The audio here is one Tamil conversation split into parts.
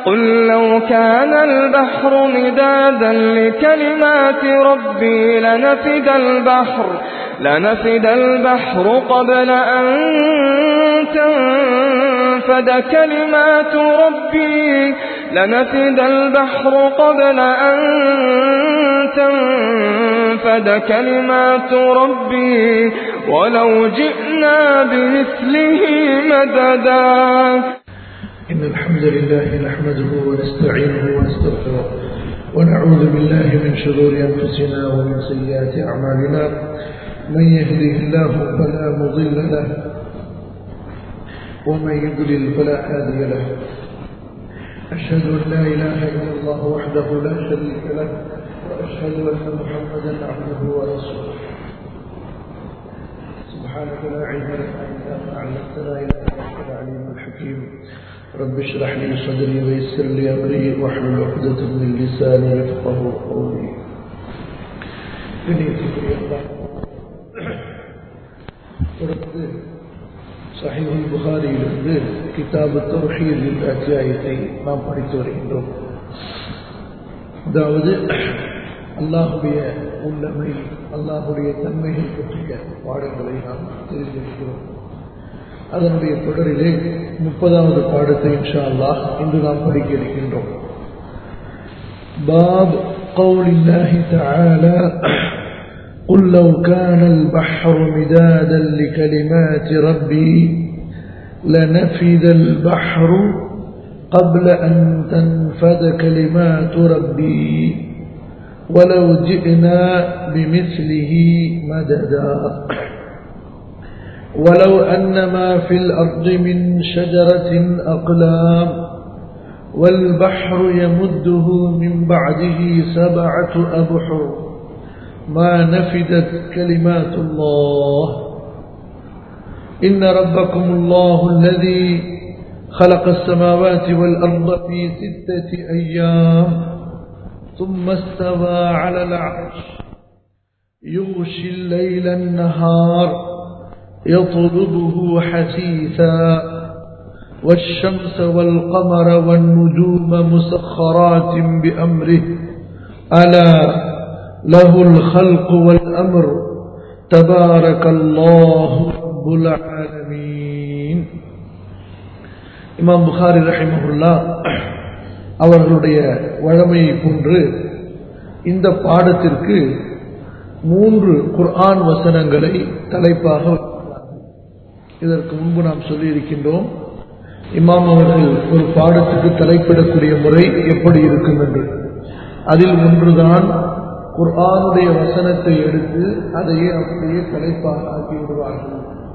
قل لو كان البحر مدادا لكلمات ربي لنفد البحر لنفد البحر قبل أن تنفد كلمات ربي لنفد البحر قبل أن تنفد كلمات ربي ولو جئنا بمثله مددا إن الحمد لله نحمده ونستعينه ونستغفره ونعوذ بالله من شرور أنفسنا ومن سيئات أعمالنا من يهده الله فلا مضل له ومن يضلل فلا هادي له أشهد أن لا إله إلا الله وحده لا شريك له وأشهد أن محمدا عبده ورسوله سبحانك لا علم لنا إلا ما علمتنا إنك أنت العليم الحكيم رب اشرح لي صدري ويسر لي أمري واحلل عقدة من لساني يفقه قولي கணியத்துக்குரிய அல்லாஹ். தொடர்ந்து சஹீஹுல் புகாரியிலிருந்து கிதாபு தௌஹீத் என்ற அத்தியாயத்தை நாம் படித்து வருகின்றோம் அதாவது அல்லாஹுடைய உள்ளமை அல்லாஹுடைய தன்மைகள் பற்றிய பாடங்களை நாம் தெரிந்திருக்கிறோம் அதனுடைய தொடரிலே முப்பதாவது பாடத்தை இன்ஷா அல்லாஹ் இன்று நாம் படிக்க இருக்கின்றோம் باب قول الله تعالى قل لو كان البحر مدادا لكلمات ربي لنفد البحر قبل أن تنفد كلمات ربي ولو جئنا بمثله مددا ولو أن ما في الأرض من شجرة أقلام والبحر يمده من بعده سبعة أبحر ما نفدت كلمات الله إن ربكم الله الذي خلق السماوات والأرض في ستة أيام ثم استوى على العرش يغشي الليل النهار يطلبه حثيثا والشمس والقمر والنجوم مسخرات بأمره ألا له الخلق والأمر تبارك الله رب العالمين இமாம் புகாரி ரஹிமஹுல்லா அவர்களுடைய வழமையை போன்று இந்த பாடத்திற்கு மூன்று குர்ஆன் வசனங்களை தலைப்பாக வைத்துள்ளார்கள். இதற்கு முன்பு நாம் சொல்லியிருக்கின்றோம் இமாம் அவர்கள் ஒரு பாடத்துக்கு தலைப்பிடக்கூடிய முறை எப்படி இருக்கும் என்று அதில் ஒன்றுதான் குர்ஆனுடைய வசனத்தை எடுத்து அதையே அப்படியே தலைப்பாக ஆக்கி விடுவார்கள்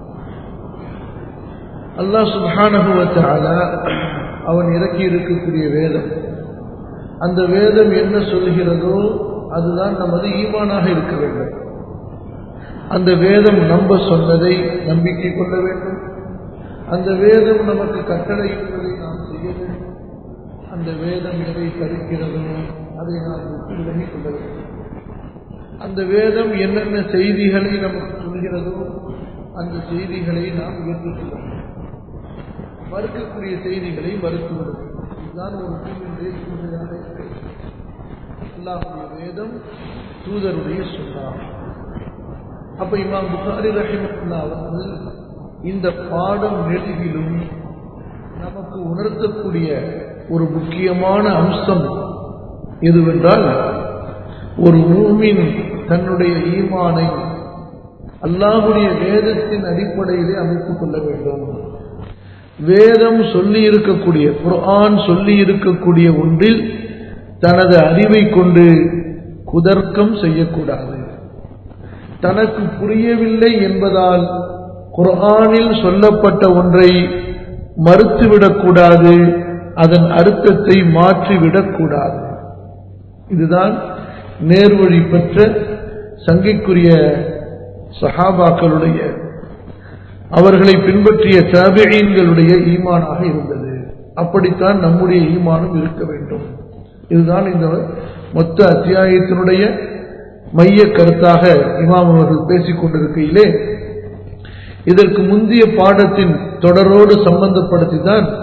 அல்லாஹ் சுப்ஹானஹு வ தஆலா அவன் இறக்கி இருக்கக்கூடிய வேதம் அந்த வேதம் என்ன சொல்கிறதோ அதுதான் நமது ஈமானாக இருக்க வேண்டும் அந்த வேதம் நம்ப சொன்னதை நம்பிக்கை கொள்ள வேண்டும் அந்த வேதம் நமக்கு கட்டளையிடுவதை நாம் செய்ய வேண்டும் அந்த வேதம் எதை தடுக்கிறதோ அதை நாம் விட்டு விலகிக் கொள்ள வேண்டும் அந்த வேதம் என்னென்ன செய்திகளை நமக்கு சொல்கிறதோ அந்த செய்திகளை நாம் ஏற்றுக்கொள்ள வேண்டும் மறுக்கக்கூடிய செய்திகளை மறுத்துவிடும் இதுதான் ஒரு தூதருடைய சூழ்நிலையாக இருக்கிறது அல்லாஹுடைய வேதம் தூதருடைய சொன்னார் அப்ப இமாம் புகாரி ரஹிமத்துல்லா அவர்கள் இந்த பாடம் நெடுகிலும் நமக்கு உணர்த்தக்கூடிய ஒரு முக்கியமான அம்சம் எதுவென்றால் ஒரு மூமின் தன்னுடைய ஈமானை அல்லாஹுடைய வேதத்தின் அடிப்படையிலே அமைத்துக் கொள்ள வேண்டும் வேதம் சொல்லி இருக்கக்கூடிய குர்ஆன் சொல்லி இருக்கக்கூடிய ஒன்றில் தனது அறிவை கொண்டு குதர்க்கம் செய்யக்கூடாது தனக்கு புரியவில்லை என்பதால் குர்ஆனில் சொல்லப்பட்ட ஒன்றை மறுத்துவிடக்கூடாது அதன் அர்த்தத்தை மாற்றிவிடக்கூடாது இதுதான் நேர்வழி பெற்ற சங்கைக்குரிய சஹாபாக்களுடைய அவர்களை பின்பற்றிய தாபியீன்களுடைய ஈமானாக இருந்தது அப்படித்தான் நம்முடைய ஈமானம் இருக்க வேண்டும் இதுதான் இந்த மொத்த அத்தியாயத்தினுடைய மைய கருத்தாக இமாம் அவர்கள் பேசிக் கொண்டிருக்கையிலே இதற்கு முந்தைய பாடத்தின் தொடரோடு சம்பந்தப்படுத்தி தான்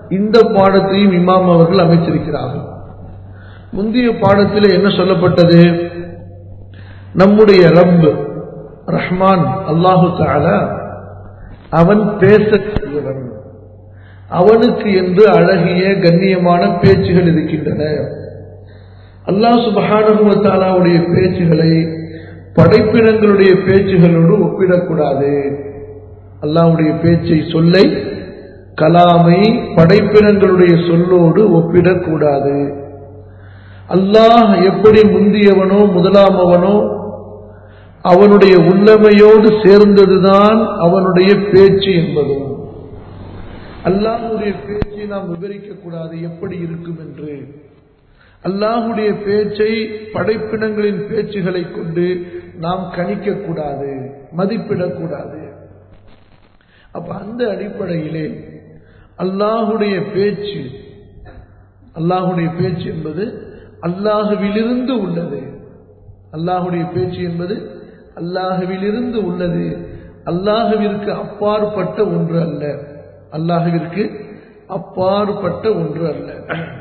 இந்த பாடத்தையும் இமாம் அவர்கள் அமைச்சிருக்கிறார்கள் முந்தைய பாடத்தில் என்ன சொல்லப்பட்டது நம்முடைய ரப் ரஹ்மான் அல்லாஹு தாலா அவன் பேசக்கூடியவன் அவனுக்கு என்று அழகிய கண்ணியமான பேச்சுகள் இருக்கின்றன அல்லாஹ் சுபஹானுடைய பேச்சுகளை படைப்பினங்களுடைய பேச்சுகளோடு ஒப்பிடக்கூடாது அல்லாஹுடைய பேச்சை சொல்லை கலாமை படைப்பினங்களுடைய சொல்லோடு ஒப்பிடக்கூடாது அல்லாஹ் எப்படி முந்தியவனோ முதலாமவனோ அவனுடைய உள்ளமையோடு சேர்ந்ததுதான் அவனுடைய பேச்சு என்பதும் அல்லாஹுடைய பேச்சை நாம் விவரிக்க கூடாது எப்படி இருக்கும் என்று அல்லாஹுடைய பேச்சை படைப்பினங்களின் பேச்சுகளை கொண்டு நாம் கணிக்க கூடாது மதிப்பிடக்கூடாது அப்ப அந்த அடிப்படையிலே அல்லாஹுடைய பேச்சு அல்லாஹுடைய பேச்சு என்பது அல்லாஹுவிலிருந்து உள்ளது அல்லாஹுடைய பேச்சு என்பது அல்லாஹுவிலிருந்து உள்ளது அல்லாஹுவிற்கு அப்பாற்பட்ட ஒன்று அல்ல அல்லாஹுவிற்கு அப்பாற்பட்ட ஒன்று அல்ல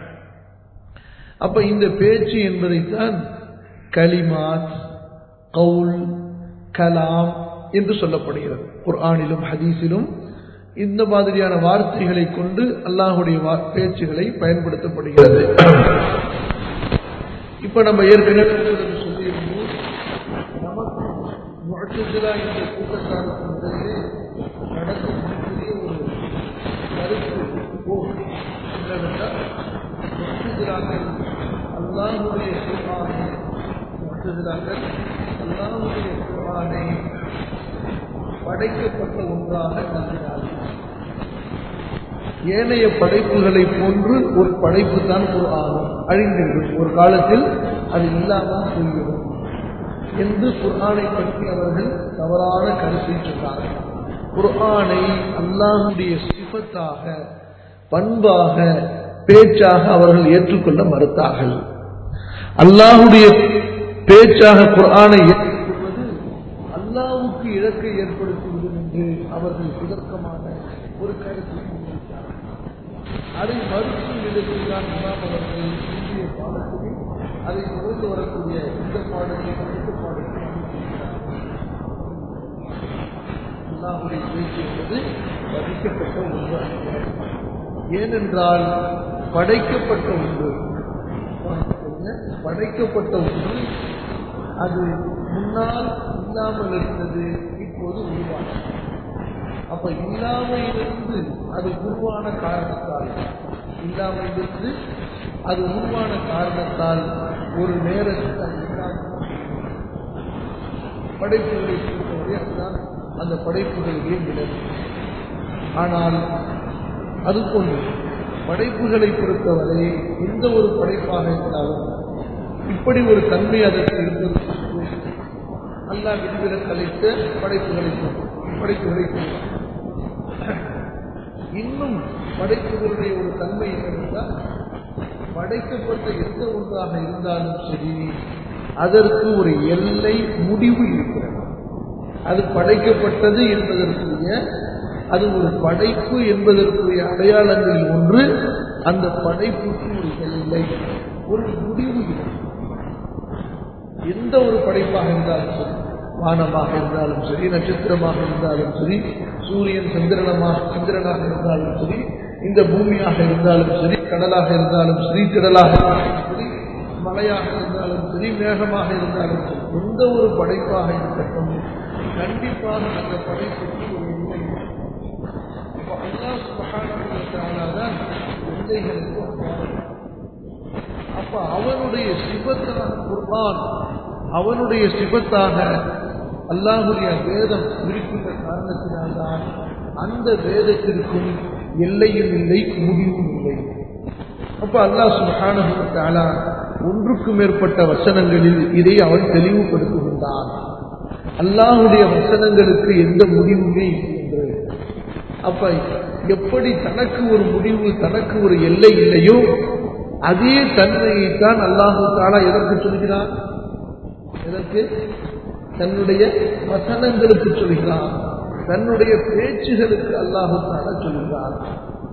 அப்ப இந்த பேச்சு என்பதைத்தான் கலிமாத் கவுல் கலாம் என்று சொல்லப்படுகிறது குர்ஆனிலும் ஹதீஸிலும் இந்த மாதிரியான வார்த்தைகளை கொண்டு அல்லாஹுடைய பேச்சுகளை பயன்படுத்தப்படுகிறது இப்ப நம்ம ஏற்கனவே சொல்லியிருந்தோம் நமக்கு முழக்கத்திலா இந்த கூட்டத்தாருக்கு முதலிலே நடக்கக்கூடிய ஒரு கருத்து போக்கு என்னவென்றால் முழக்கத்திலாக்கள் அல்லாஹுடைய குர்ஆனை முழக்கத்திலாக்கள் அல்லாஹுடைய குர்ஆனை படைக்கப்பட்ட ஒன்றாக நம்பினார்கள் ஏனைய படைப்புகளை போன்று ஒரு படைப்பு தான் ஒரு ஆகும் அழிந்துவிடும் ஒரு காலத்தில் அது இல்லாமல் போய்விடும் என்று குர்ஆனை பற்றி அவர்கள் தவறான கருத்தை சொன்னார்கள் குர்ஆனை அல்லாஹுடைய சிபத்தாக பண்பாக பேச்சாக அவர்கள் ஏற்றுக்கொள்ள மறுத்தார்கள் அல்லாஹுடைய பேச்சாக குர்ஆனை ஏற்றுக்கொள்வது அல்லாவுக்கு இழக்கை ஏற்படுத்திவிடும் என்று அவர்கள் சுதர்க்கமான ஒரு கருத்தை முன்வைத்தார்கள் அதை மறுக்கும் விதத்தில் தான் இமாம் அவர்கள் இந்திய பாடத்தில் அதை தொடர்ந்து வரக்கூடிய இந்த பாடத்தில் அடுத்த பாடத்தில் அல்லாஹுடைய பேச்சு என்பது மதிக்கப்பட்ட ஒன்று அல்ல ஏனென்றால் படைக்கப்பட்ட ஒன்று படைக்கப்பட்ட ஒன்று அது முன்னால் இல்லாமல் இருந்தது இப்போது உருவானது அப்ப இல்லாமையிலிருந்து அது உருவான காரணத்தால் இல்லாமையிலிருந்து அது உருவான காரணத்தால் ஒரு நேரத்தில் அது இல்லாமல் படைப்புகளை பொறுத்தவரை அதுதான் அந்த படைப்புகளுடைய நிலை ஆனால் அது போன்று படைப்புகளை பொறுத்தவரை எந்த ஒரு படைப்பாக இருந்தாலும் இப்படி ஒரு தன்மை அதற்கு இருந்தது அல்லா விதிவிலக்கு அளித்த படைப்புகளை படைப்புகளை இன்னும் படைப்புகளுடைய ஒரு தன்மை என்னவென்றால் படைக்கப்பட்ட எந்த ஒன்றாக இருந்தாலும் சரி அதற்கு ஒரு எல்லை முடிவு இருக்கிறது அது படைக்கப்பட்டது என்பதற்குரிய அது ஒரு படைப்பு என்பதற்குரிய அடையாளங்களில் ஒன்று அந்த படைப்புக்கு ஒரு எல்லை ஒரு முடிவு இருக்கிறது எந்த ஒரு படைப்பாக இருந்தாலும் சரி வானமாக இருந்தாலும் சரி நட்சத்திரமாக இருந்தாலும் சரி சூரியன் சந்திரனமாக சந்திரனாக இருந்தாலும் சரி இந்த பூமியாக இருந்தாலும் சரி கடலாக இருந்தாலும் சரி திடலாக இருந்தாலும் சரி மலையாக இருந்தாலும் சரி மேகமாக இருந்தாலும் சரி எந்த ஒரு படைப்பாக இருக்கட்டும் கண்டிப்பாக அந்த படைப்புக்கு ஒரு இல்லை தான் எல்லைகளுக்கு அப்ப அவனுடைய சிபத்தாக குர்பான் அவனுடைய சிபத்தாக அல்லாஹுடைய வேதம் இருக்கின்ற காரணத்தினால்தான் அந்த வேதத்திற்கும் எல்லையும் இல்லை முடிவும் இல்லை அப்ப அல்லாஹ் சுகானுகத்தாலா ஒன்றுக்கு மேற்பட்ட வசனங்களில் இதை அவன் தெளிவுபடுத்துகின்றான் அல்லாஹுடைய வசனங்களுக்கு எந்த முடிவுமே என்று அப்ப எப்படி தனக்கு ஒரு முடிவு தனக்கு ஒரு எல்லை இல்லையோ அதே தன்மையைத்தான் அல்லாஹு தாலா எதற்கு சொல்கிறான் எதற்கு தன்னுடைய வசனங்களுக்கு சொல்கிறான் தன்னுடைய பேச்சுகளுக்கு அல்லாஹு தாலா சொல்கிறான்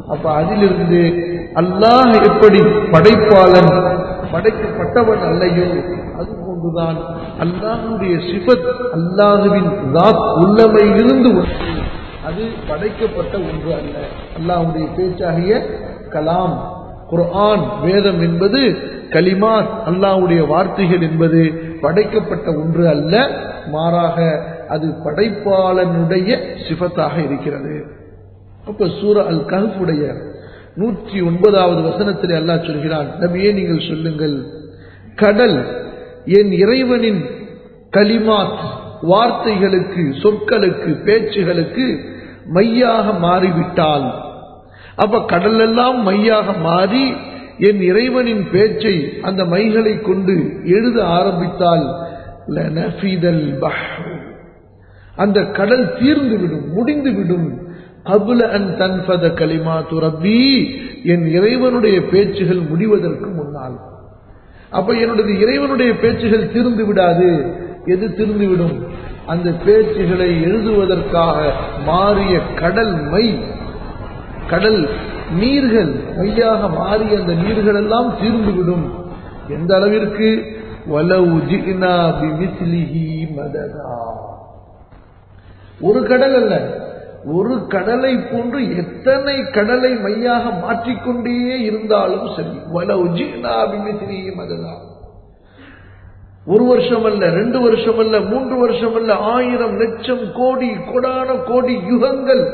அப்ப அதிலிருந்து அல்லாஹ் எப்படி படைப்பாளன் படைக்கப்பட்டவன் அல்லையோ அது போன்றுதான் அல்லாஹுடைய சிபத் அல்லாஹுவின் ராத் உள்ளமையிலிருந்து உள்ளது அது படைக்கப்பட்ட ஒன்று அல்ல அல்லாஹுடைய பேச்சாகிய கலாம் குர்ஆன் வேதம் என்பது கலிமாத் அல்லாஹ்வுடைய வார்த்தைகள் என்பது படைக்கப்பட்ட ஒன்று அல்ல மாறாக அது படைப்பாளனுடைய சிபத்தாக இருக்கிறது அப்ப சூர அல் கஹ்ஃபுடைய நூற்றி ஒன்பதாவது வசனத்தில் அல்லாஹ் சொல்கிறான் நபியே நீங்கள் சொல்லுங்கள் கடல் என் இறைவனின் கலிமாத் வார்த்தைகளுக்கு சொற்களுக்கு பேச்சுகளுக்கு மையாக மாறிவிட்டால் அப்ப கடல் எல்லாம் மையாக மாறி என் இறைவனின் பேச்சை அந்த மைகளை கொண்டு எழுத ஆரம்பித்தால் லனஃபிதல் பஹ்ரு. அந்த கடல் தீர்ந்து விடும் முடிந்து விடும் அபுல அன் தன்பத கலிமா துரப்பி என் இறைவனுடைய பேச்சுகள் முடிவதற்கு முன்னால் அப்ப என்னுடைய இறைவனுடைய பேச்சுகள் தீர்ந்து விடாது எது தீர்ந்து விடும் அந்த பேச்சுகளை எழுதுவதற்காக மாறிய கடல் மை கடல் நீர்கள் மையாக மாறிய அந்த நீர்கள் எல்லாம் தீர்ந்துவிடும் எந்த அளவிற்கு வலவு ஜிக்னா பிமிஸ்லிஹி மததா ஒரு கடல் அல்ல ஒரு கடலை போன்று எத்தனை கடலை மையாக மாற்றிக்கொண்டே இருந்தாலும் சரி வலவு ஜிக்னா பிமிஸ்லிஹி மததா ஒரு வருஷம் அல்ல ரெண்டு வருஷம் அல்ல மூன்று வருஷம் அல்ல ஆயிரம் லட்சம் கோடி கோடான கோடி யுகங்கள்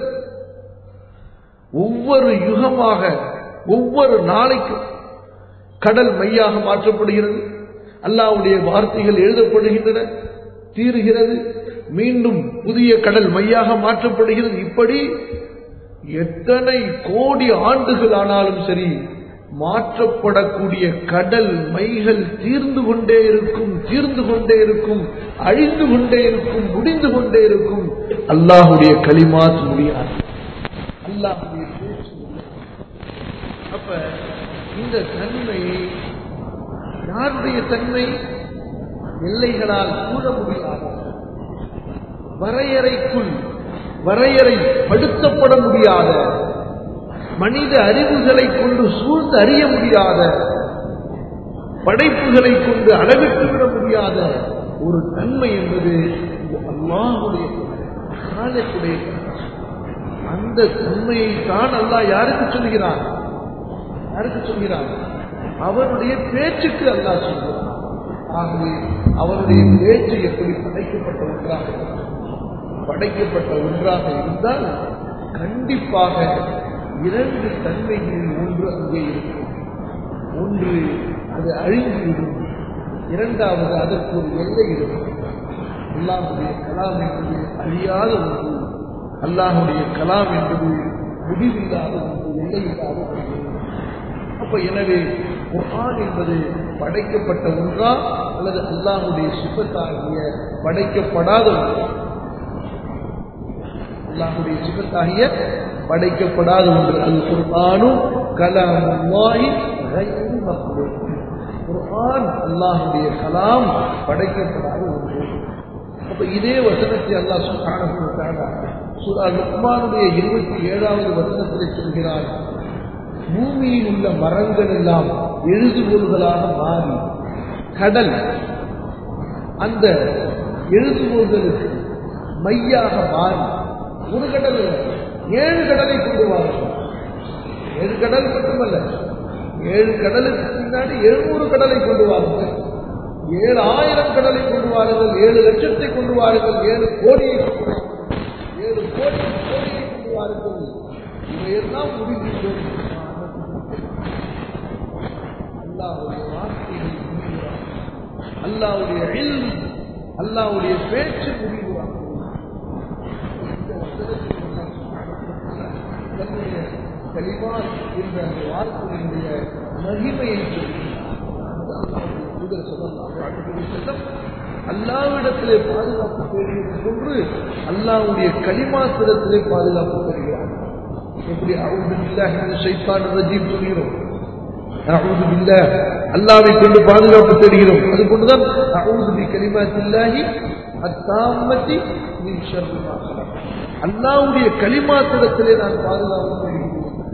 ஒவ்வொரு யுகமாக ஒவ்வொரு நாளைக்கும் கடல் மையாக மாற்றப்படுகிறது அல்லாவுடைய வார்த்தைகள் எழுதப்படுகின்றன தீருகிறது மீண்டும் புதிய கடல் மையாக மாற்றப்படுகிறது இப்படி எத்தனை கோடி ஆண்டுகள் ஆனாலும் சரி மாற்றப்படக்கூடிய கடல் மைகள் தீர்ந்து கொண்டே இருக்கும் தீர்ந்து கொண்டே இருக்கும் அழிந்து கொண்டே இருக்கும் முடிந்து கொண்டே இருக்கும் அல்லாஹுடைய களிமாத் முடியாது அல்லாஹுடைய பேச்சு அப்ப இந்த தன்மை யாருடைய தன்மை எல்லைகளால் கூற முடியாத வரையறைக்குள் வரையறை படுத்தப்பட முடியாத மனித அறிவுகளை கொண்டு சூழ்ந்து அறிய முடியாத படைப்புகளை கொண்டு அளவிட்டுவிட முடியாத ஒரு தன்மை என்பது அல்லாஹுடைய காலத்துடைய அந்த தன்மையை தான் அல்லாஹ் யாருக்கு சொல்கிறான் யாருக்கு சொல்கிறான் அவருடைய பேச்சுக்கு அல்லாஹ் சொல்கிறான் ஆகவே அவருடைய பேச்சு எப்படி படைக்கப்பட்ட ஒன்றாக படைக்கப்பட்ட ஒன்றாக இருந்தால் கண்டிப்பாக இரண்டு தன்மைகளில் ஒன்று அங்கே இருக்கும் ஒன்று அது அழிந்துவிடும் இரண்டாவது அதற்கு ஒரு எல்லை இருக்கும் அல்லாஹுடைய கலாம் என்பது அழியாத ஒன்று அல்லாஹுடைய கலாம் என்பது முடிவில்லாத ஒன்று எல்லையில்லாத ஒன்று அப்ப எனவே குர்ஆன் என்பது படைக்கப்பட்ட ஒன்றா அல்லது அல்லாஹுடைய சிபத்தாகிய படைக்கப்படாத ஒன்று அல்லாஹுடைய சிபத்தாகிய படைக்கப்படாத ஒன்று அல் குர்ஆனும் கலாமுல்லாஹி கைரு மக்லூக் குர்ஆன் அல்லாஹுடைய கலாம் படைக்கப்படாத ஒன்று அப்ப இதே வசனத்தை அல்லாஹ் சுப்ஹானஹு வ தஆலா சூரா லுக்மானுடைய இருபத்தி ஏழாவது வசனத்தில் சொல்கிறார் பூமியில் உள்ள மரங்கள் எல்லாம் எழுதுகோள்களாக மாறி கடல் அந்த எழுதுகோள்களுக்கு மையாக மாறி ஒரு கடல் இல்லை, ஏழு கடலை கொண்டு வாருங்கள் ஏழு கடல் மட்டுமல்ல ஏழு கடலுக்கு பின்னாடி எழுநூறு கடலை கொண்டு வாருங்கள் ஏழு ஆயிரம் கடலை கொண்டு வாருங்கள் ஏழு லட்சத்தை கொண்டு வாருங்கள் ஏழு கோடியை கொண்டு வாருங்கள் ஏழு கோடி கோடியை கொண்டு வாருங்கள் இவையெல்லாம் முடிந்துவிடும் அல்லாவுடைய வார்த்தைகள் முடிவுறான் அல்லாவுடைய இல் அல்லாவுடைய பேச்சு முடிவுறான் இந்த வசனத்தில் அல்லாஹ் சுப்ஹானஹு வ தஆலா தன்னுடைய கலிமாத் என்ற அந்த வார்த்தையினுடைய மகிமையை சொல்கிறார் அது அல்லாஹ்வுடைய தூதர் ஸல்லல்லாஹு அலைஹி வஸல்லம் அல்லாஹ்விடத்திலே பாதுகாப்பு தேடியது போன்று அல்லாஹ்வுடைய கலிமாத்திடத்திலே பாதுகாப்பு பெறுகிறார் எப்படி அவுது பில்லாஹி மினஷ் ஷைத்தானிர் ரஜீம் சொல்கிறோம் அவுது பில்லாஹ் அல்லாஹ்வை கொண்டு பாதுகாப்பு தேடுகிறோம் அது கொண்டுதான் அவுது பி கலிமாத்தில்லாஹி அத்தாமத்தி மின் ஷர்ரி மா ஹலக் அல்லாஹ்வுடைய கலிமாத்திடத்திலே நான் பாதுகாப்பு தேடுகிறேன்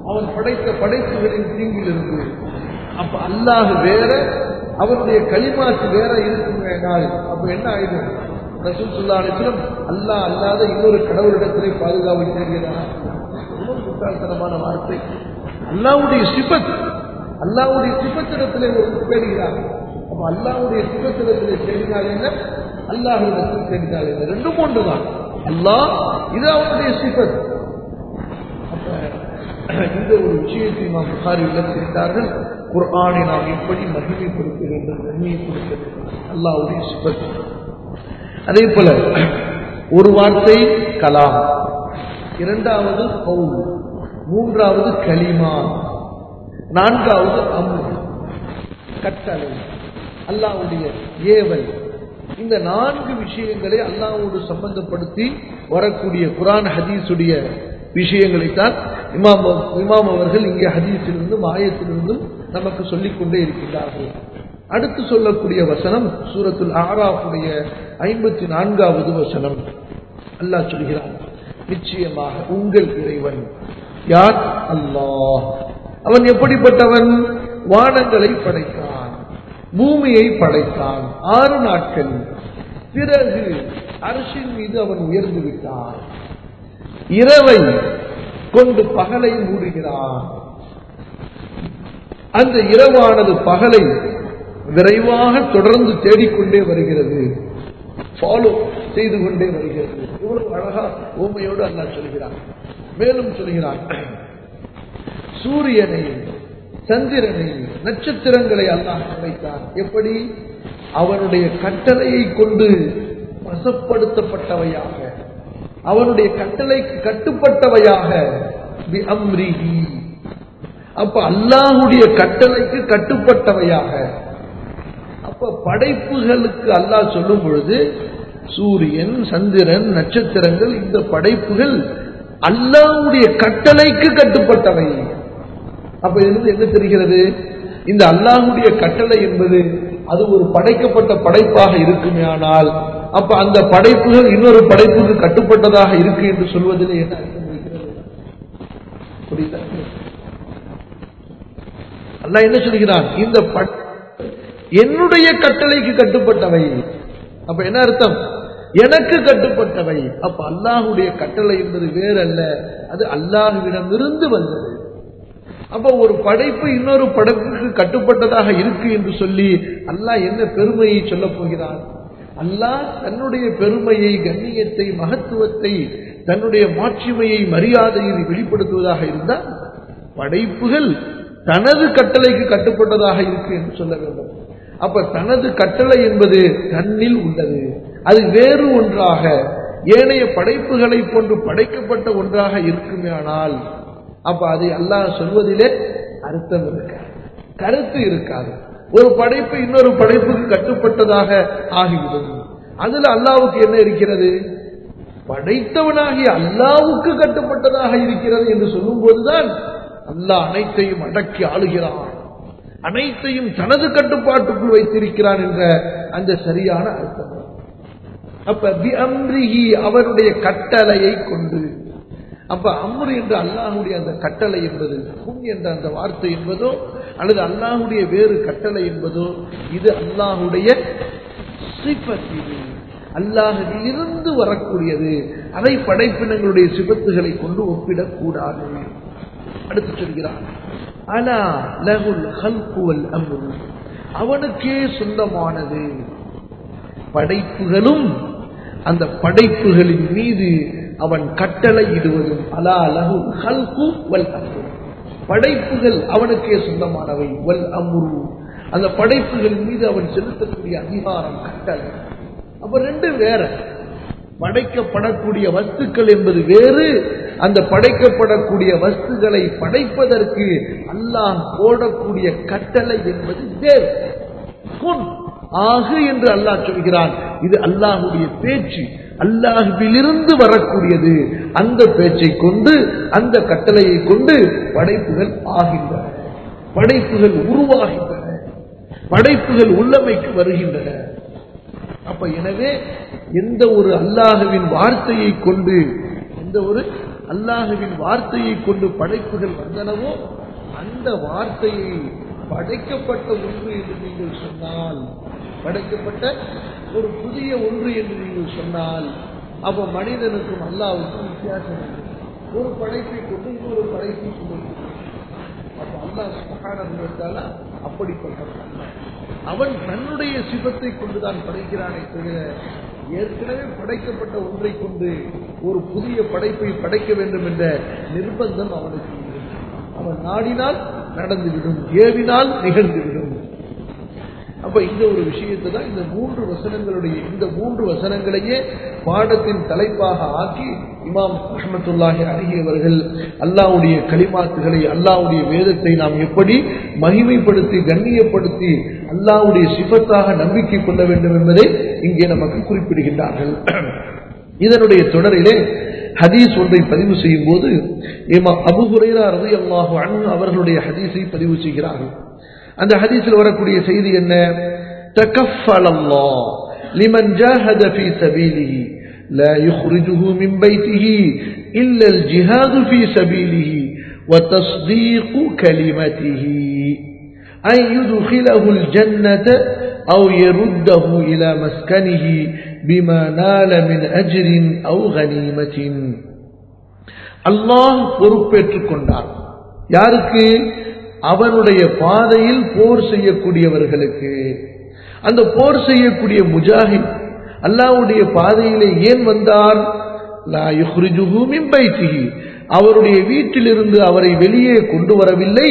அவன் படைத்த படைப்புகளின் தீங்கிலிருந்து அப்ப அல்லாஹ் வேற அவருடைய களிமாத்து வேற இருக்குமேனால் அப்ப என்ன ஆயிடும் ரசூல் சுல்லா அலிஸ்லம் அல்லாஹ் அல்லாத இன்னொரு கடவுளிடத்திலே பாதுகாவல் தேடுகிறார் ரொம்ப முட்டாள்தனமான வார்த்தை அல்லாவுடைய சிபத் அல்லாவுடைய சிபத்திடத்திலே ஒரு தேடுகிறார் அப்ப அல்லாவுடைய சிபத்திடத்திலே தேடினால் என்ன அல்லாஹிடத்தில் தேடினால் என்ன ரெண்டும் ஒன்றுதான் அல்லாஹ் இது அவனுடைய சிபத் அப்ப இந்த ஒரு விஷயத்தை நாம் புகாரி விளக்கியிருந்தார்கள் குர்ஆனை நாம் எப்படி மகிமைப்படுத்த வேண்டும் கண்ணியப்படுத்த வேண்டும் அல்லாவுடைய சிபத் அதே போல ஒரு வார்த்தை கலாம் இரண்டாவது கவுல் மூன்றாவது கலிமா நான்காவது அம்ரு கட்டளை அல்லாவுடைய ஏவல் இந்த நான்கு விஷயங்களை அல்லாவோடு சம்பந்தப்படுத்தி வரக்கூடிய குரான் ஹதீஸுடைய விஷயங்களைத்தான் இமாம் இமாம் அவர்கள் இங்கே ஹதீஸிலிருந்தும் ஆயத்திலிருந்தும் நமக்கு சொல்லிக் கொண்டே இருக்கின்றார்கள் அடுத்து சொல்லக்கூடிய வசனம் சூரத்துல் ஆராஃபுடைய ஐம்பத்தி நான்காவது வசனம் அல்லாஹ் சொல்கிறான் நிச்சயமாக உங்கள் இறைவன் யார் அல்லாஹ் அவன் எப்படிப்பட்டவன் வானங்களை படைத்தான் பூமியை படைத்தான் ஆறு நாட்கள் பிறகு அரசின் மீது அவன் உயர்ந்து விட்டான் இரவை கொண்டு பகலை மூடுகிறான் அந்த இரவானது பகலை விரைவாக தொடர்ந்து தேடிக்கொண்டே வருகிறது ஃபாலோ செய்து கொண்டே வருகிறது இவ்வளவு அழகா ஊமையோடு அல்லாஹ் சொல்கிறான் மேலும் சொல்கிறான் சூரியனை சந்திரனை நட்சத்திரங்களை அல்லாஹ் படைத்தான் எப்படி அவனுடைய கட்டளையை கொண்டு வசப்படுத்தப்பட்டவையாக அவனுடைய கட்டளைக்கு கட்டுப்பட்டவையாக பி அம்ரிஹி அப்ப அல்லாஹுடைய கட்டளைக்கு கட்டுப்பட்டவையாக அப்ப படைப்புகளுக்கு அல்லாஹ் சொல்லும் பொழுது சூரியன் சந்திரன் நட்சத்திரங்கள் இந்த படைப்புகள் அல்லாஹுடைய கட்டளைக்கு கட்டுப்பட்டவை அப்ப இதிலிருந்து என்ன தெரிகிறது இந்த அல்லாஹுடைய கட்டளை என்பது அது ஒரு படைக்கப்பட்ட படைப்பாக இருக்குமே ஆனால் அப்ப அந்த படைப்புகள் இன்னொரு படைப்புக்கு கட்டுப்பட்டதாக இருக்கு என்று சொல்வதில் என்ன அர்த்தம் இருக்கிறது புரியுதா அல்லாஹ் என்ன சொல்கிறான் இந்த பட்- என்னுடைய கட்டளைக்கு கட்டுப்பட்டவை அப்ப என்ன அர்த்தம் எனக்கு கட்டுப்பட்டவை அப்ப அல்லாஹுடைய கட்டளை என்பது வேறல்ல அது அல்லாஹுவிடமிருந்து வந்தது அப்ப ஒரு படைப்பு இன்னொரு படைப்புக்கு கட்டுப்பட்டதாக இருக்கு என்று சொல்லி அல்லாஹ் என்ன பெருமையை சொல்லப் போகிறான் அல்லாஹ் தன்னுடைய பெருமையை கண்ணியத்தை மகத்துவத்தை தன்னுடைய மாட்சிமையை மரியாதையை வெளிப்படுத்துவதாக இருந்தால் படைப்புகள் தனது கட்டளைக்கு கட்டுப்பட்டதாக இருக்கு என்று சொல்ல வேண்டும் அப்ப தனது கட்டளை என்பது தன்னில் உள்ளது அது வேறு ஒன்றாக ஏனைய படைப்புகளை போன்று படைக்கப்பட்ட ஒன்றாக இருக்குமேயானால் அப்ப அதை அல்லாஹ் சொல்வதிலே அர்த்தம் இருக்காது கருத்து இருக்காது ஒரு படைப்பு இன்னொரு படைப்புக்கு கட்டுப்பட்டதாக ஆகிவிடும் அதுல அல்லாவுக்கு என்ன இருக்கிறது படைத்தவனாகிய அல்லாவுக்கு கட்டுப்பட்டதாக இருக்கிறது என்று சொல்லும் போதுதான் அல்லாஹ் அனைத்தையும் அடக்கி ஆளுகிறான் அனைத்தையும் தனது கட்டுப்பாட்டுக்குள் வைத்திருக்கிறான் என்ற அந்த சரியான அர்த்தம் அப்ப பி அம்ரிஹி அவருடைய கட்டளையை கொண்டு அப்ப அம்ரு என்று அல்லாஹுடைய அந்த கட்டளை என்பது குன் என்ற அந்த வார்த்தை என்பதோ அல்லது அல்லாஹுடைய வேறு கட்டளை என்பதோ இது அல்லாஹுடைய சிபத் இது அல்லாஹிலிருந்து வரக்கூடியது அதை படைப்பினங்களுடைய சிபத்துகளை கொண்டு ஒப்பிடக்கூடாது அடுத்து சொல்கிறார் அலா லகுல் ஹல்குவல் அம்ரு அவனுக்கே சொந்தமானது படைப்புகளும் அந்த படைப்புகளின் மீது அவன் கட்டளை இடுவதும் அலா லகு ஹல்கு வல் அம்ரு படைப்புகள் அவனுக்கே சொந்தமானவை வல் அம்ரு அந்த படைப்புகளின் மீது அவன் செலுத்தக்கூடிய அதிகாரம் கட்டளை அப்ப ரெண்டு வேற படைக்கப்படக்கூடிய வஸ்துக்கள் என்பது வேறு அந்த படைக்கப்படக்கூடிய வஸ்துகளை படைப்பதற்கு அல்லாஹ் போடக்கூடிய கட்டளை என்பது வேறு குன் ஆகு என்று அல்லாஹ் சொல்கிறான் இது அல்லாஹுடைய பேச்சு அல்லாஹுவிலிருந்து வரக்கூடியது அந்த பேச்சை கொண்டு அந்த கட்டளையை கொண்டு படைப்புகள் ஆகின்றன படைப்புகள் உருவாகின்றன படைப்புகள் உள்ளமைக்கு வருகின்றன அப்ப எனவே எந்த ஒரு அல்லாஹுவின் வார்த்தையை கொண்டு எந்த ஒரு அல்லாஹுவின் வார்த்தையை கொண்டு படைப்புகள் வந்தனவோ அந்த வார்த்தையை படைக்கப்பட்ட ஒன்று என்று நீங்கள் சொன்னால் படைக்கப்பட்ட ஒரு புதிய ஒன்று என்று நீங்கள் சொன்னால் அப்ப மனிதனுக்கும் அல்லாவுக்கும் வித்தியாசம் இல்லை ஒரு படைப்பை கொண்டு இன்னொரு படைப்பை கொண்டு அப்ப அல்லாஹ் சுகான அப்படிப்பட்டவன் அவன் தன்னுடைய சிவத்தை கொண்டுதான் படைக்கிறானே தவிர ஏற்கனவே படைக்கப்பட்ட ஒன்றை கொண்டு ஒரு புதிய படைப்பை படைக்க வேண்டும் என்ற நிர்பந்தம் அவனுக்கு இல்லை அவன் நாடினால் நடந்துவிடும் ஏவினால் நிகழ்ந்துவிடும் அப்ப இந்த ஒரு விஷயத்தை தான் இந்த மூன்று வசனங்களுடைய இந்த மூன்று வசனங்களையே பாடத்தின் தலைப்பாக ஆக்கி இமாம் அஹமத்துல்லாஹி அருகியவர்கள் அல்லாவுடைய களிமாத்துகளை அல்லாவுடைய வேதத்தை நாம் எப்படி மகிமைப்படுத்தி கண்ணியப்படுத்தி அல்லாவுடைய சிபத்தாக நம்பிக்கை கொள்ள வேண்டும் என்பதை இங்கே நமக்கு குறிப்பிடுகின்றார்கள் இதனுடைய தொடரிலே ஹதீஸ் ஒன்றை பதிவு செய்யும் போது அபு ஹுரேரா ரவி அல்லாஹு அனு அவர்களுடைய ஹதீஸை பதிவு செய்கிறார்கள் அந்த ஹதீஸில் வரக்கூடிய செய்தி என்ன تكفل الله لمن جاهد في سبيله لا يخرجه من بيته إلا الجهاد في سبيله وتصديق كلمته أن يدخله الجنة أو يرده إلى مسكنه بما نال من أجر أو غنيمة الله பொறுப்பேற்றுக் கொண்டார் யாருக்கு அவனுடைய பாதையில் போர் செய்யக்கூடியவர்களுக்கு அந்த போர் செய்யக்கூடிய முஜாஹித் அல்லாவுடைய பாதையிலே ஏன் வந்தார் அவருடைய வீட்டிலிருந்து அவரை வெளியே கொண்டு வரவில்லை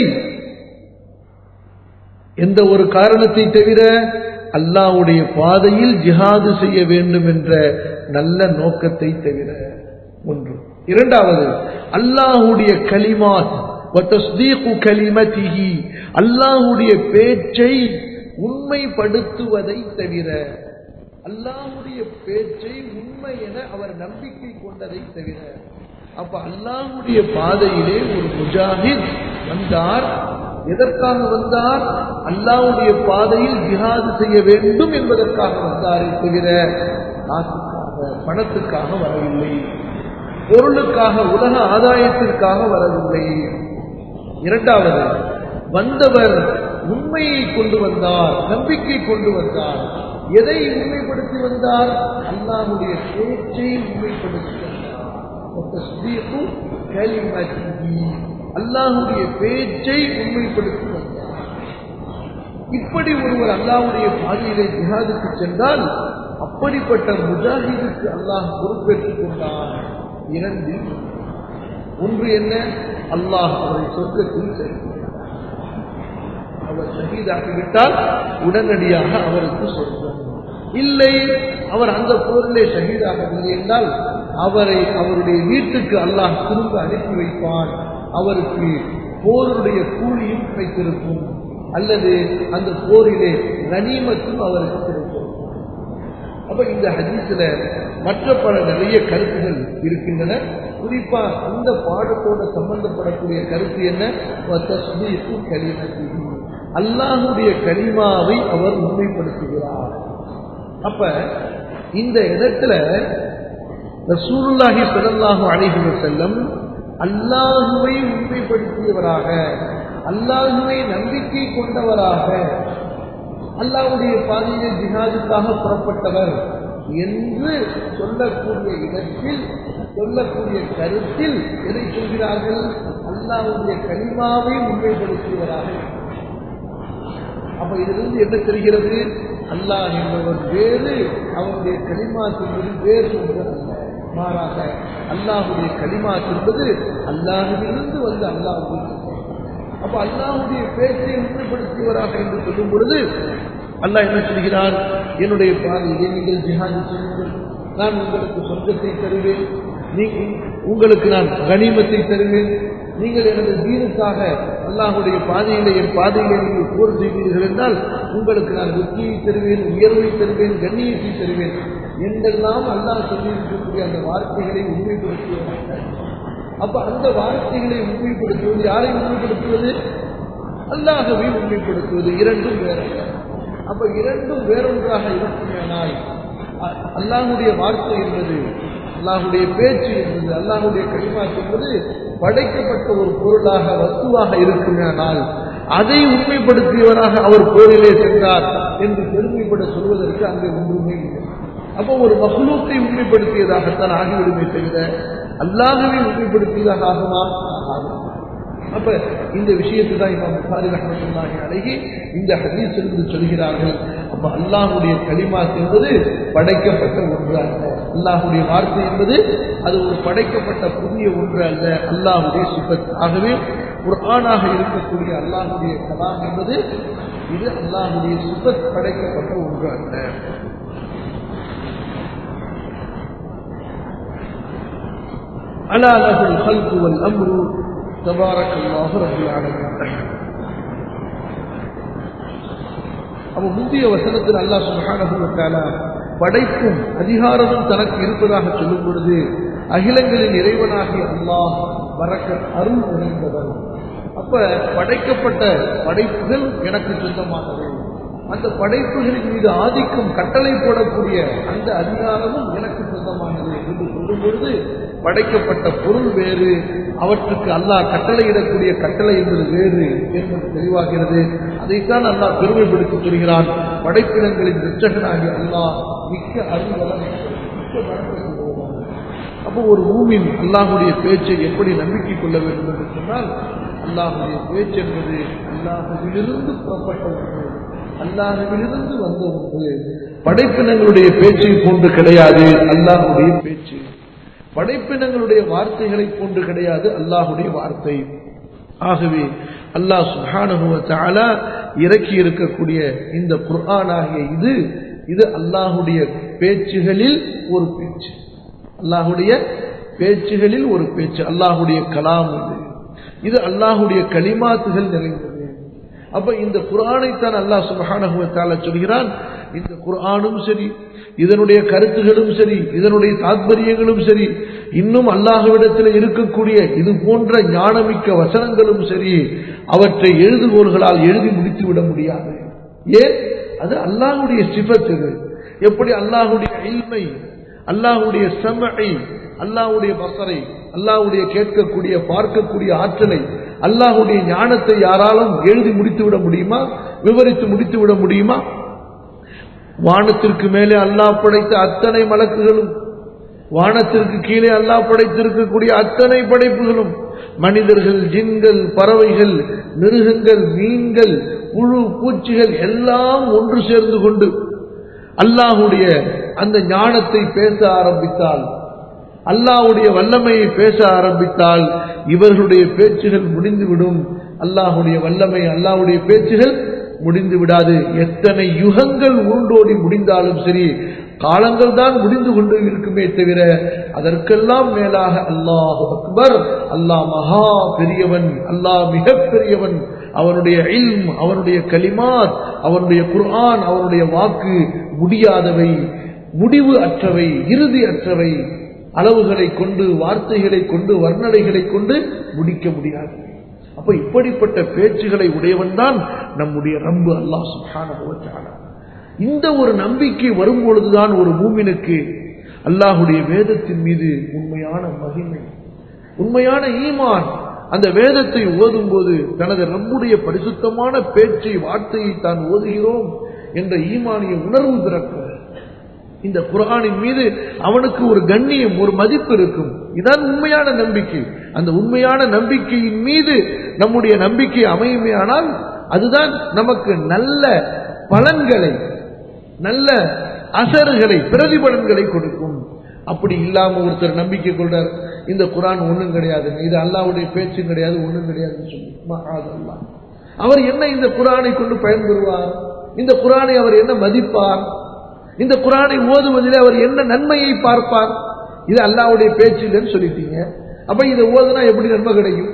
எந்த ஒரு காரணத்தை தவிர அல்லாவுடைய பாதையில் ஜிஹாது செய்ய வேண்டும் என்ற நல்ல நோக்கத்தை தவிர ஒன்று இரண்டாவது அல்லாஹுடைய கலிமாத் கலிமதிஹி அல்லாஹுடைய பேச்சை உண்மைப்படுத்துவதை தவிர அல்லாஹுடைய பேச்சை உண்மை என அவர் நம்பிக்கை கொண்டதை தவிர அப்ப அல்லாஹுடைய பாதையிலே ஒரு முஜாஹித் வந்தார் எதற்காக வந்தார் அல்லாஹுடைய பாதையில் ஜிஹாது செய்ய வேண்டும் என்பதற்காக வந்தாரே தவிர காசுக்காக பணத்துக்காக வரவில்லை பொருளுக்காக உலக ஆதாயத்திற்காக வரவில்லை இரண்டாவது வந்தவர் உண்மையை கொண்டு வந்தார் நம்பிக்கை கொண்டு வந்தார் எதை உண்மைப்படுத்தி வந்தார் அல்லாஹுடைய பேச்சை உண்மைப்படுத்தி வந்தார் அல்லாஹுடைய பேச்சை உண்மைப்படுத்தி வந்தார் இப்படி ஒருவர் அல்லாஹுடைய பாதையிலே ஜிஹாதுக்கு சென்றால் அப்படிப்பட்ட முஜாஹிதுக்கு அல்லாஹ் பொறுப்பேற்றுக் கொண்டார் இரண்டு ஒன்று என்ன அல்லாஹ் அவரை சொர்க்கத்தில் சேர்க்கிறார் அவர் ஷஹீதாகிவிட்டால் உடனடியாக அவருக்கு சொர்க்கம் இல்லை அவர் அந்த போரிலே ஷஹீதாகவில்லை என்றால் அவரை அவருடைய வீட்டுக்கு அல்லாஹ் திரும்ப அனுப்பி வைப்பான் அவருக்கு போருடைய கூலியும் கிடைத்திருக்கும் அல்லது அந்த போரிலே கனிமத்தும் அவருக்கு கிடைக்கும் அப்ப இந்த ஹதீஸ்ல மற்ற பல நிறைய கருத்துகள் இருக்கின்றன குறிப்பா இந்த பாடத்தோட சம்பந்தப்படக்கூடிய கருத்து என்ன கலிமதி அல்லாஹுடைய கலிமாவை அவர் உண்மைப்படுத்துகிறார் அப்ப இந்த இடத்துல ரசூலுல்லாஹி ஸல்லல்லாஹு அலைஹி வஸல்லம் அல்லாஹுவை உண்மைப்படுத்தியவராக அல்லாஹுவை நம்பிக்கை கொண்டவராக அல்லாஹ்வுடைய பாதையிலே ஜிஹாதுக்காக புறப்பட்டவர் என்று சொல்லக்கூடிய இடத்தில் சொல்லக்கூடிய கருத்தில் எதை சொல்கிறார்கள் அல்லாஹ்வுடைய கலிமாவை உண்மைப்படுத்தியவராக அப்ப இதிலிருந்து என்ன தெரிகிறது அல்லாஹ் என்பவர் வேறு அவருடைய களிமா சொல்வது வேறு என்பதல்ல மாறாக அல்லாஹுடைய களிமா சொல்வது அல்லாஹுவிலிருந்து வந்து அல்லாஹுடைய அப்ப அல்லாஹுடைய பேச்சை உண்மைப்படுத்தியவராக என்று சொல்லும் பொழுது அல்லாஹ் என்ன சொல்கிறார் என்னுடைய பாதையிலே நீங்கள் ஜிஹாதி செய்யுங்கள் நான் உங்களுக்கு சொர்க்கத்தை தருவேன் நீ உங்களுக்கு நான் கனிமத்தை தருவேன் நீங்கள் எனது தீனுக்காக அல்லாஹுடைய பாதையிலே என் பாதையிலே நீங்கள் போர் செய்வீர்கள் என்றால் உங்களுக்கு நான் வெற்றியை தருவேன் உயர்வை தருவேன் கண்ணியத்தை தருவேன் என்றெல்லாம் அல்லாஹ் சொல்லியிருக்கக்கூடிய அந்த வார்த்தைகளை உண்மைப்படுத்துவதாக அப்ப அந்த வார்த்தைகளை உண்மைப்படுத்துவது யாரை உண்மைப்படுத்துவது அல்லாஹவை உண்மைப்படுத்துவது இரண்டும் வேறல்ல அப்ப இரண்டும் வேறொன்றாக இருக்குமேனால் அல்லாஹுடைய வார்த்தை என்பது அல்லாஹுடைய பேச்சு என்பது அல்லாஹுடைய களிமாத் என்பது படைக்கப்பட்ட ஒரு பொருளாக வஸ்துவாக இருக்குமானால் அதை உண்மைப்படுத்தியவராக அவர் போரிலே சென்றார் என்று பெருமைப்பட சொல்வதற்கு அங்கே ஒன்றுமே இல்லை அப்போ ஒரு மகளூக்கை உண்மைப்படுத்தியதாகத்தான் ஆகிவிடுமே தவிர அல்லாஹவை உண்மைப்படுத்தியதாக ஆகுமா ஆகாது அப்ப இந்த விஷயத்தை தான் இமாம் புகாரி ரஹமத்துல்லாஹி அழகி இந்த ஹதீஸ் என்று சொல்கிறார்கள் அப்ப அல்லாஹுடைய களிமாத் என்பது படைக்கப்பட்ட ஒன்று அல்ல அல்லாஹுடைய வார்த்தை என்பது அது ஒரு படைக்கப்பட்ட புதிய ஒன்று அல்ல அல்லாஹுடைய சிபத் ஆகவே ஒரு ஆணாக இருக்கக்கூடிய அல்லாஹுடைய கலாம் என்பது இது அல்லாஹுடைய சிபத் படைக்கப்பட்ட ஒன்று அல்ல ألا له الخلق والأمر تبارك الله رب العالمين அப்ப முந்தைய வசனத்தில் அல்லாஹ் சுப்ஹானஹு வ தஆலா படைப்பும் அதிகாரமும் தனக்கு இருப்பதாக சொல்லும் பொழுது அகிலங்களின் இறைவனாகிய அல்லாஹ் பரக்கத் அருள் நிறைந்தவன் அப்ப படைக்கப்பட்ட படைப்புகள் எனக்கு சொந்தமானது அந்த படைப்புகளின் மீது ஆதிக்கம் கட்டளை போடக்கூடிய அந்த அதிகாரமும் எனக்கு சொந்தமானது என்று சொல்லும் பொழுது படைக்கப்பட்ட பொருள் வேறு அவற்றுக்கு அல்லாஹ் கட்டளையிடக்கூடிய கட்டளை என்பது வேறு என்பது தெளிவாகிறது அதைத்தான் அல்லாஹ் பெருமைப்படுத்தி சொல்கிறான் படைப்பினங்களின் நிச்சகனாகிய அல்லாஹ் மிக்க அறிவலன் மிக்க வணக்கப்படுவதால் அப்போ ஒரு மூமின் அல்லாஹுடைய பேச்சை எப்படி நம்பிக்கை கொள்ள வேண்டும் என்று சொன்னால் அல்லாஹுடைய பேச்சு என்பது அல்லாஹுவிலிருந்து புறப்பட்ட ஒன்று அல்லாஹுவிலிருந்து வந்த ஒன்று படைப்பினங்களுடைய பேச்சை போன்று கிடையாது அல்லாஹுடைய பேச்சு படைப்பினங்களுடைய வார்த்தைகளை போன்று கிடையாது அல்லாஹுடைய வார்த்தை ஆகவே அல்லாஹ் சுஹானுவ தாலா இறக்கி இருக்கக்கூடிய இந்த குர்ஆன் ஆகிய இது இது அல்லாஹுடைய பேச்சுகளில் ஒரு பேச்சு அல்லாஹுடைய பேச்சுகளில் ஒரு பேச்சு அல்லாஹுடைய கலாம் இது இது அல்லாஹுடைய களிமாத்துகள் நிறைந்தது அப்ப இந்த குரானைத்தான் அல்லாஹ் சுபஹானஹுவத்தால சொல்கிறான் இந்த குர்ஆனும் சரி இதனுடைய கருத்துகளும் சரி இதனுடைய தாத்பரியங்களும் சரி இன்னும் அல்லாஹுவிடத்தில் இருக்கக்கூடிய இது போன்ற ஞானமிக்க வசனங்களும் சரி அவற்றை எழுதுகோள்களால் எழுதி முடித்து விட முடியாது ஏன் அது அல்லாஹுடைய சிபத்து எப்படி அல்லாஹுடைய இல்மை அல்லாஹுடைய செமை அல்லாஹுடைய பசரை அல்லாஹுடைய கேட்கக்கூடிய பார்க்கக்கூடிய ஆற்றலை அல்லாஹுடைய ஞானத்தை யாராலும் எழுதி முடித்து விட முடியுமா விவரித்து முடித்து விட முடியுமா வானத்திற்கு மேலே அல்லாஹ் படைத்த அத்தனை மலக்குகளும் வானத்திற்கு கீழே அல்லாஹ் படைத்திருக்கக்கூடிய அத்தனை படைப்புகளும் மனிதர்கள் ஜின்கள் பறவைகள் மிருகங்கள் மீன்கள் புழு பூச்சிகள் எல்லாம் ஒன்று சேர்ந்து கொண்டு அல்லாஹுடைய அந்த ஞானத்தை பேச ஆரம்பித்தால் அல்லாஹுடைய வல்லமையை பேச ஆரம்பித்தால் இவர்களுடைய பேச்சுகள் முடிந்துவிடும் அல்லாஹுடைய வல்லமை அல்லாஹுடைய பேச்சுகள் முடிந்து விடாது எத்தனை யுகங்கள் உருண்டோடி முடிந்தாலும் சரி காலங்கள் தான் முடிந்து கொண்டு இருக்குமே தவிர அதற்கெல்லாம் மேலாக அல்லாஹ் அக்பர் அல்லாஹ் மகா பெரியவன் அல்லாஹ் மிக பெரியவன் அவனுடைய இல்ம் அவனுடைய கலிமாத் அவனுடைய குர்ஆன் அவனுடைய வாக்கு முடியாதவை முடிவு அற்றவை இறுதி அற்றவை அளவுகளை கொண்டு வார்த்தைகளை கொண்டு வர்ணனைகளை கொண்டு முடிக்க முடியாது அப்ப இப்படிப்பட்ட பேச்சுகளை உடையவன் தான் நம்முடைய ரம்பு அல்லாஹ் சுபான இந்த ஒரு நம்பிக்கை வரும்பொழுதுதான் ஒரு மூமினுக்கு அல்லாஹுடைய வேதத்தின் மீது உண்மையான மகிமை உண்மையான ஈமான் அந்த வேதத்தை ஓதும் போது தனது ரப்புடைய பரிசுத்தமான பேச்சை வார்த்தையை தான் ஓதுகிறோம் என்ற ஈமானிய உணர்வு பிறக்கும் இந்த குரானின் மீது அவனுக்கு ஒரு கண்ணியம் ஒரு மதிப்பு இருக்கும் இதான் உண்மையான நம்பிக்கை அந்த உண்மையான நம்பிக்கையின் மீது நம்முடைய நம்பிக்கை அமையுமேயானால் அதுதான் நமக்கு நல்ல பலன்களை நல்ல அசறுகளை பிரதிபலன்களை கொடுக்கும் அப்படி இல்லாம ஒருத்தர் நம்பிக்கை கொள்றார் இந்த குரான் ஒண்ணும் கிடையாது இது அல்லாவுடைய பேச்சும் கிடையாது ஒண்ணும் கிடையாதுன்னு சொல்லி அவர் என்ன இந்த குரானை கொண்டு பயன்பெறுவார் இந்த குரானை அவர் என்ன மதிப்பார் இந்த குரானை ஓதுவதில் அவர் என்ன நன்மையை பார்ப்பார் இது அல்லாவுடைய பேச்சு இல்லைன்னு சொல்லிட்டீங்க அப்ப இதை ஓதுனா எப்படி நன்மை கிடைக்கும்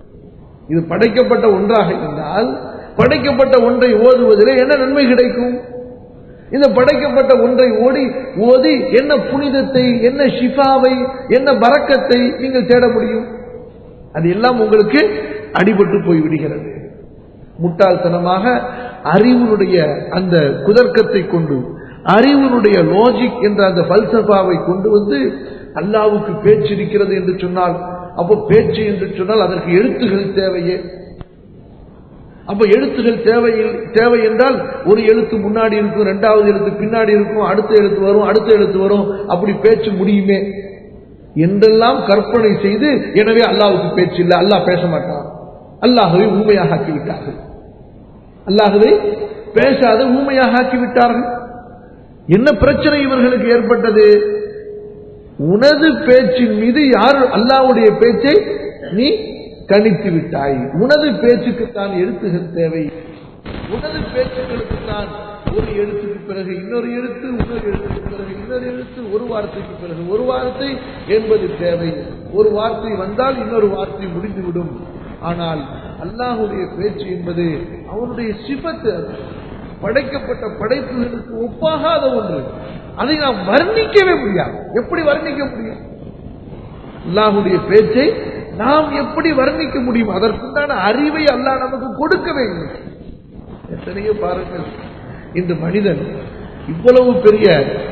இது படைக்கப்பட்ட ஒன்றாக இருந்தால் படைக்கப்பட்ட ஒன்றை ஓதுவதில் என்ன நன்மை கிடைக்கும் இந்த படைக்கப்பட்ட ஒன்றை ஓடி ஓதி என்ன புனிதத்தை என்ன ஷிஃபாவை என்ன பறக்கத்தை நீங்கள் தேட முடியும் அது எல்லாம் உங்களுக்கு அடிபட்டு போய் விடுகிறது முட்டாள்தனமாக அறிவுனுடைய அந்த குதர்க்கத்தை கொண்டு அறிவுனுடைய லாஜிக் என்ற அந்த பல்சபாவை கொண்டு வந்து அல்லாவுக்கு பேச்சு இருக்கிறது என்று சொன்னால் அப்போ பேச்சு என்று சொன்னால் அதற்கு எழுத்துகள் தேவையே அப்ப எழுத்துகள் தேவை தேவை என்றால் ஒரு எழுத்து முன்னாடி இருக்கும் ரெண்டாவது எழுத்து பின்னாடி இருக்கும் அடுத்த எழுத்து வரும் அடுத்த எழுத்து வரும் அப்படி பேச்சு முடியுமே என்றெல்லாம் கற்பனை செய்து எனவே அல்லாவுக்கு பேச்சு இல்லை அல்லாஹ் பேச மாட்டான் அல்லாஹவை ஊமையாக ஆக்கிவிட்டார்கள் அல்லாஹவை பேசாத ஊமையாக ஆக்கிவிட்டார்கள் என்ன பிரச்சனை இவர்களுக்கு ஏற்பட்டது உனது பேச்சின் மீது யார் அல்லாவுடைய பேச்சை நீ கணித்து விட்டாய் உனது பேச்சுக்கு தான் எழுத்துகள் தேவை உனது பேச்சுக்களுக்கு தான் ஒரு எழுத்துக்கு பிறகு இன்னொரு எழுத்து இன்னொரு எழுத்துக்கு பிறகு இன்னொரு எழுத்து ஒரு வார்த்தைக்கு பிறகு ஒரு வார்த்தை என்பது தேவை ஒரு வார்த்தை வந்தால் இன்னொரு வார்த்தை முடிந்துவிடும் ஆனால் அல்லாஹுடைய பேச்சு என்பது அவனுடைய சிபத்து அது. படைக்கப்பட்ட படைப்புகளுக்கு ஒப்பாகாத ஒன்று அதை நாம் வர்ணிக்கவே முடியாது எப்படி வர்ணிக்க முடியும் அல்லாஹுடைய பேச்சை நாம் எப்படி வர்ணிக்க முடியும் அதற்குண்டான அறிவை அல்லாஹ் நமக்கு கொடுக்கவே இல்லை எத்தனையோ பாருங்கள் இந்த மனிதன் இவ்வளவு பெரிய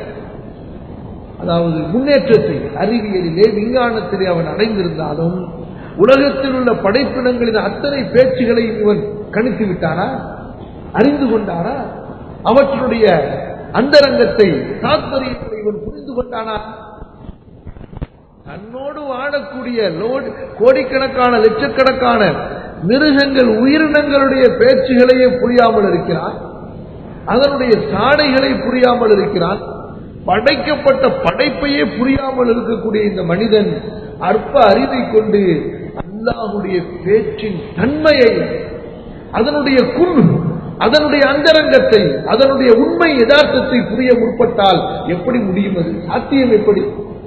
அதாவது முன்னேற்றத்தை அறிவியலிலே விஞ்ஞானத்திலே அவன் அடைந்திருந்தாலும் உலகத்தில் உள்ள படைப்பினங்களின் அத்தனை பேச்சுகளையும் இவன் கணித்து விட்டானா அறிந்து கொண்டானா அவற்றினுடைய அந்தரங்கத்தை தாத்பரியத்தை இவன் புரிந்து கொண்டானா தன்னோடு வாழக்கூடிய லோடு கோடிக்கணக்கான லட்சக்கணக்கான மிருகங்கள் உயிரினங்களுடைய பேச்சுகளையே புரியாமல் இருக்கிறான் அதனுடைய சாடைகளை புரியாமல் இருக்கிறான் படைக்கப்பட்ட படைப்பையே புரியாமல் இருக்கக்கூடிய இந்த மனிதன் அற்ப அறிவை கொண்டு அல்லாஹுடைய பேச்சின் தன்மையை அதனுடைய குன் அதனுடைய அந்தரங்கத்தை அதனுடைய உண்மை யதார்த்தத்தை புரிய முற்பட்டால் எப்படி முடியும் அது சாத்தியம் எப்படி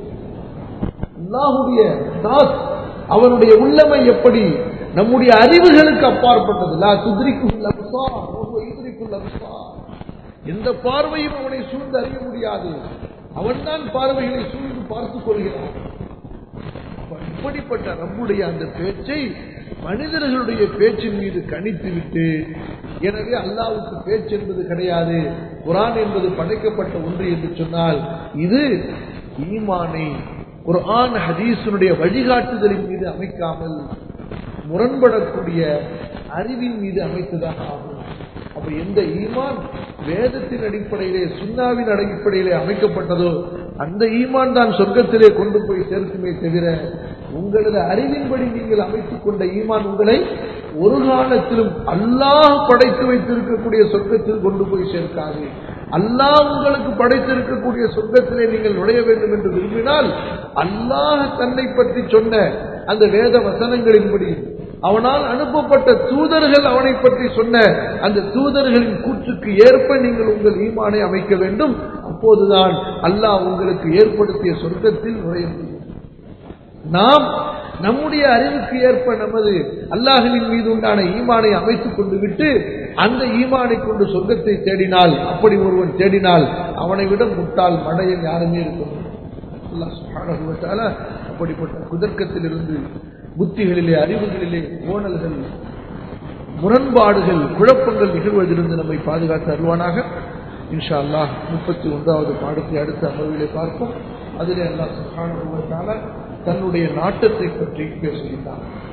அல்லாஹுடைய தாத் அவனுடைய உள்ளமை எப்படி நம்முடைய அறிவுகளுக்கு அப்பாற்பட்டது லா துத்ரிக்குல் அப்சார் வஹுவ யுத்ரிக்குல் அப்சார் எந்த பார்வையும் அவனை சூழ்ந்து அறிய முடியாது அவன்தான் பார்வைகளை சூழ்ந்து பார்த்துக் கொள்கிறான் அப்ப இப்படிப்பட்ட நம்முடைய அந்த பேச்சை மனிதர்களுடைய பேச்சின் மீது கணித்து விட்டு எனவே அல்லாவுக்கு பேச்சு என்பது கிடையாது குரான் என்பது படைக்கப்பட்ட ஒன்று என்று சொன்னால் இது ஈமானை குர்ஆன் ஹதீஸனுடைய வழிகாட்டுதலின் மீது அமைக்காமல் முரண்படக்கூடிய அறிவின் மீது அமைத்ததாக ஆகும் அப்ப எந்த ஈமான் வேதத்தின் அடிப்படையிலே சுண்ணாவின் அடிப்படையிலே அமைக்கப்பட்டதோ அந்த ஈமான் தான் சொர்க்கத்திலே கொண்டு போய் சேர்க்குமே தவிர உங்களது அறிவின்படி நீங்கள் அமைத்துக் கொண்ட ஈமான் உங்களை ஒரு காலத்திலும் அல்லாஹ் படைத்து வைத்திருக்கக்கூடிய சொர்க்கத்தில் கொண்டு போய் சேர்க்காது அல்லாஹ் உங்களுக்கு படைத்திருக்கக்கூடிய சொர்க்கத்திலே நீங்கள் நுழைய வேண்டும் என்று விரும்பினால் அல்லாஹ் தன்னை பற்றி சொன்ன அந்த வேத வசனங்களின்படி அவனால் அனுப்பப்பட்ட தூதர்கள் அவனை பற்றி சொன்ன அந்த தூதர்களின் கூற்றுக்கு ஏற்ப நீங்கள் உங்கள் ஈமானை அமைக்க வேண்டும் அப்போதுதான் அல்லாஹ் உங்களுக்கு ஏற்படுத்திய சொர்க்கத்தில் நுழைய முடியும் நாம் நம்முடைய அறிவுக்கு ஏற்ப நமது அல்லாஹின் மீது உண்டான ஈமானை அமைத்துக் கொண்டு விட்டு அந்த ஈமானை கொண்டு சொர்க்கத்தை தேடினால் அப்படி ஒருவன் தேடினால் அவனை விட முட்டாள் மடையன் யாருமே இருக்க முடியும் அல்லாஹ் சுப்ஹானஹு வ தஆலா அப்படிப்பட்ட குதர்க்கத்திலிருந்து புத்திகளிலே அறிவுகளிலே ஓணல்கள் முரண்பாடுகள் குழப்பங்கள் நிகழ்வதிலிருந்து நம்மை பாதுகாத்து அருவானாக இன்ஷா அல்லாஹ் முப்பத்தி ஒன்றாவது பாடத்தை அடுத்த அமர்விலே பார்ப்போம் அதிலே அல்லாஹ் சுப்ஹானஹு வ தஆலா தன்னுடைய நாட்டத்தை பற்றி பேசுகின்றார்